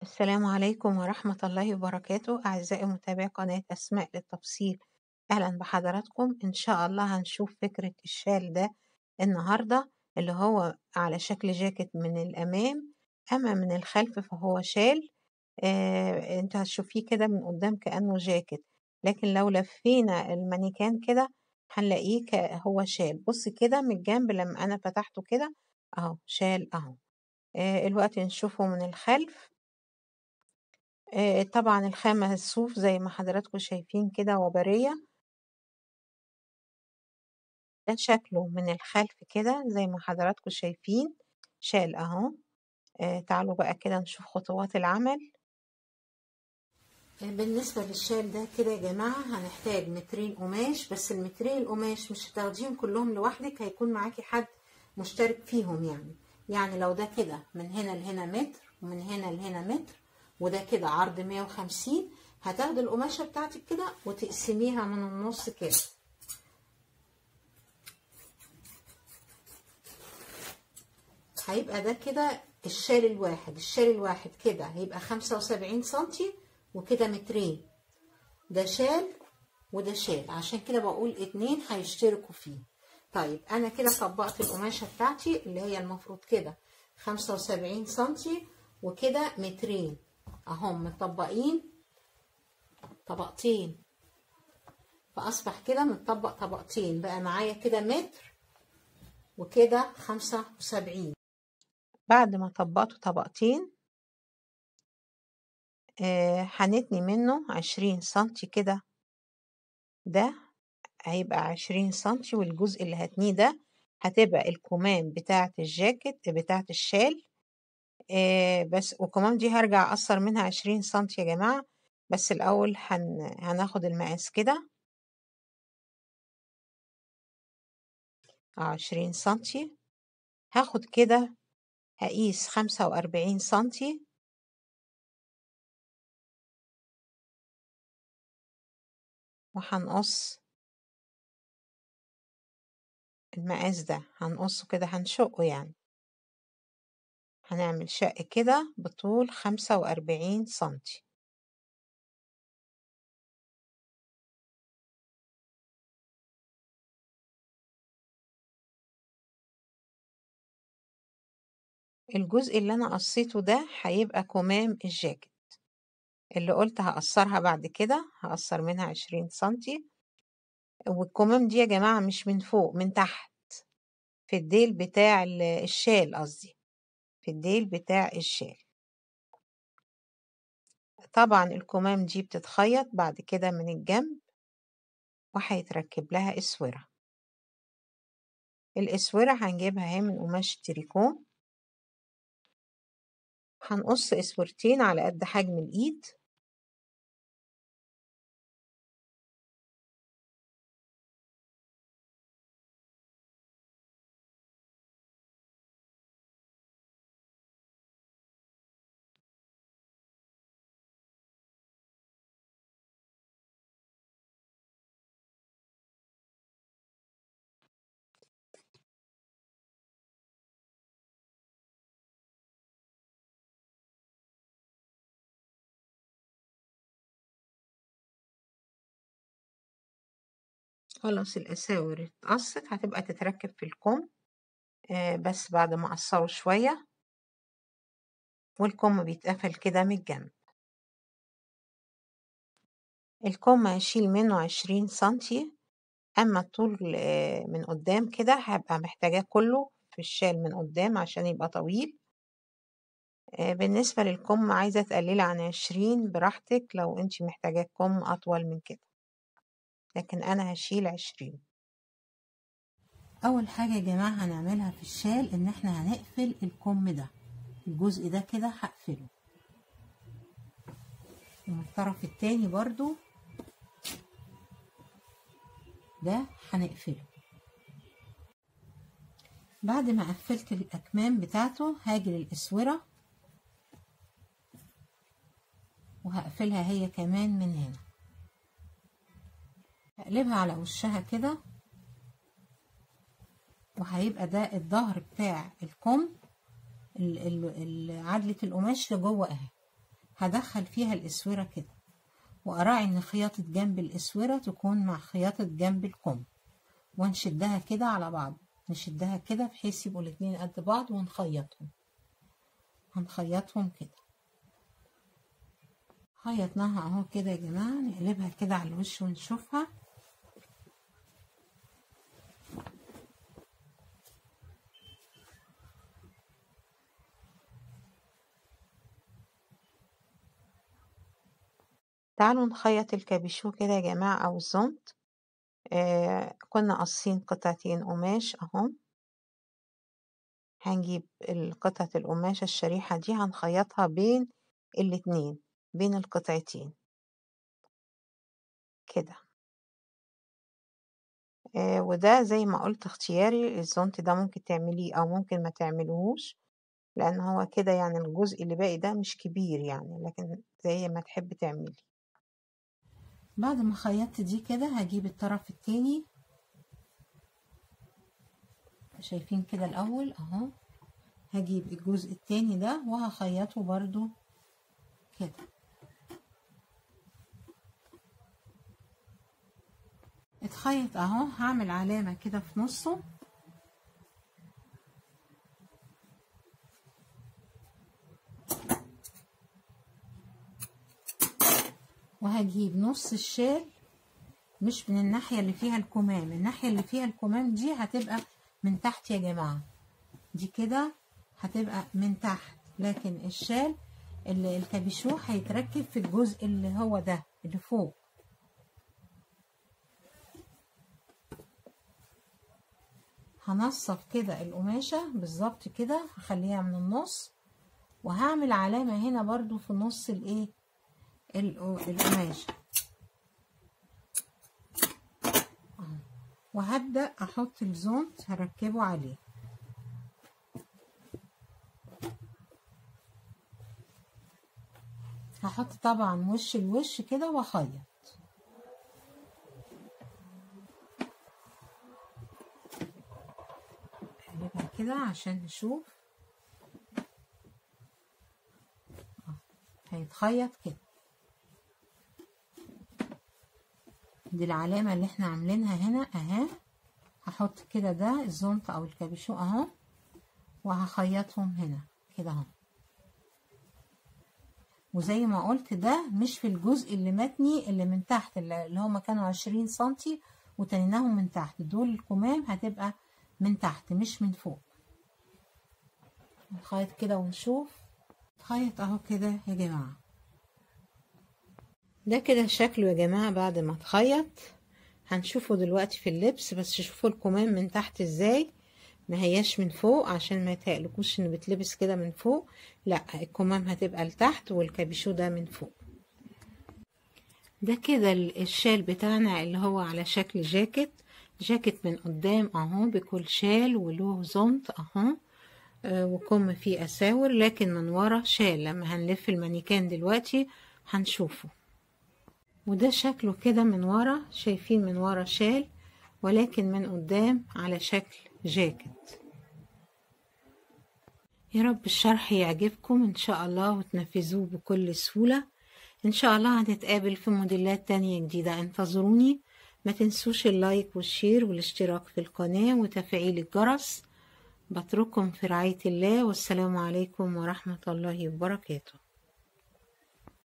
السلام عليكم ورحمة الله وبركاته أعزائي متابعي قناة أسماء للتفصيل أهلا بحضراتكم إن شاء الله هنشوف فكرة الشال ده النهاردة اللي هو على شكل جاكيت من الأمام أما من الخلف فهو شال آه انت هتشوفيه كده من قدام كأنه جاكيت لكن لو لفينا المانيكان كده هنلاقيه هو شال بص كده من الجنب لما أنا فتحته كده أهو شال أهو آه الوقت نشوفه من الخلف آه طبعا الخامة الصوف زي ما حضراتكم شايفين كده وبرية ده شكله من الخلف كده زي ما حضراتكم شايفين شال اهو آه تعالوا بقى كده نشوف خطوات العمل بالنسبة للشال ده كده يا جماعة هنحتاج مترين قماش بس المترين القماش مش هتاخديهم كلهم لوحدك هيكون معاكي حد مشترك فيهم يعني يعني لو ده كده من هنا لهنا متر ومن هنا لهنا متر وده كده عرض 150 هتاخدي القماشة بتاعتك كده وتقسميها من النص كده هيبقى ده كده الشال الواحد الشال الواحد كده هيبقى خمسة وسبعين سنتي وكده مترين ده شال وده شال عشان كده بقول اتنين هيشتركوا فيه طيب انا كده طبقت القماشة بتاعتي اللي هي المفروض كده خمسة وسبعين سنتي وكده مترين اهم متطبقين طبقتين فاصبح كده متطبق طبقتين بقى معايا كده متر وكده خمسة وسبعين بعد ما طبقته طبقتين آه هنتني منه عشرين سنتي كده ده هيبقى عشرين سنتي والجزء اللي هتنيه ده هتبقى الكمام بتاعة الجاكيت بتاعة الشال آه بس وكمان دي هرجع أقصر منها عشرين سنتي يا جماعة بس الأول هن... هناخد المقاس كده عشرين سنتي هاخد كده هقيس خمسة وأربعين سنتي وهنقص المقاس ده هنقصه كده هنشقه يعني هنعمل شق كده بطول خمسة وأربعين سنتي الجزء اللي أنا قصيته ده هيبقى كمام الجاكيت اللي قلت هقصرها بعد كده هقصر منها عشرين سنتي والكمام دي يا جماعة مش من فوق من تحت في الديل بتاع الشال قصدي في الديل بتاع الشال طبعا الكمام دي بتتخيط بعد كده من الجنب وهيتركب لها اسورة الاسورة هنجيبها اهي من قماش تريكو هنقص اسورتين على قد حجم الايد خلاص الأساور اتقصت هتبقى تتركب في الكم آه بس بعد ما أقصره شوية والكم بيتقفل كده من الجنب الكم هشيل منه عشرين سنتي أما الطول آه من قدام كده هبقى محتاجاه كله في الشال من قدام عشان يبقى طويل آه بالنسبة للكم عايزة تقللي عن عشرين براحتك لو انتي محتاجاه كم أطول من كده لكن أنا هشيل عشرين أول حاجة يا جماعة هنعملها في الشال إن احنا هنقفل الكم ده الجزء ده كده هقفله ومن الطرف التاني برضو ده هنقفله بعد ما قفلت الأكمام بتاعته هاجي للأسورة وهقفلها هي كمان من هنا هقلبها على وشها كده وهيبقى ده الظهر بتاع الكم عدلة القماش لجوه اهي هدخل فيها الاسورة كده واراعي ان خياطة جنب الاسورة تكون مع خياطة جنب الكم ونشدها كده على بعض نشدها كده بحيث يبقوا الاتنين قد بعض ونخيطهم هنخيطهم كده خيطناها اهو كده يا جماعة نقلبها كده على الوش ونشوفها تعالوا نخيط الكابيشو كده يا جماعة أو الزونت آه كنا قاصين قطعتين قماش أهو هنجيب قطعة القماشة الشريحة دي هنخيطها بين الاتنين بين القطعتين كده آه وده زي ما قلت اختياري الزونت ده ممكن تعمليه أو ممكن ما تعملوهوش لأن هو كده يعني الجزء اللي باقي ده مش كبير يعني لكن زي ما تحب تعملي بعد ما خيطت دي كده هجيب الطرف التاني شايفين كده الاول اهو هجيب الجزء التاني ده وهخيطه برضو كده اتخيط اهو هعمل علامة كده في نصه وهجيب نص الشال مش من الناحية اللي فيها الكمام الناحية اللي فيها الكمام دي هتبقى من تحت يا جماعة دي كده هتبقى من تحت لكن الشال اللي الكابيشو هيتركب في الجزء اللي هو ده اللي فوق هنصف كده القماشة بالظبط كده هخليها من النص وهعمل علامة هنا برضو في نص الايه القماشة وهبدأ أحط الزونت هركبه عليه هحط طبعا وش الوش كده واخيط اقلبها كده عشان نشوف هيتخيط كده دي العلامة اللي احنا عاملينها هنا اهي هحط كده ده الزونت او الكابيشو اهو وهخيطهم هنا كده اهو وزي ما قلت ده مش في الجزء اللي متني اللي من تحت اللي هما كانوا عشرين سنتي وتنيناهم من تحت دول الكمام هتبقى من تحت مش من فوق نخيط كده ونشوف خيط اهو كده يا جماعه ده كده شكله يا جماعة بعد ما اتخيط هنشوفه دلوقتي في اللبس بس شوفوا الكمام من تحت ازاي ما هياش من فوق عشان ما يتقلقوش ان بتلبس كده من فوق لا الكمام هتبقى لتحت والكابيشو ده من فوق ده كده الشال بتاعنا اللي هو على شكل جاكيت جاكيت من قدام اهو بكل شال وله زونت اهو آه وكم فيه اساور لكن من ورا شال لما هنلف المانيكان دلوقتي هنشوفه وده شكله كده من ورا شايفين من ورا شال ولكن من قدام على شكل جاكيت يا رب الشرح يعجبكم ان شاء الله وتنفذوه بكل سهولة ان شاء الله هنتقابل في موديلات تانية جديدة انتظروني ما تنسوش اللايك والشير والاشتراك في القناة وتفعيل الجرس بترككم في رعاية الله والسلام عليكم ورحمة الله وبركاته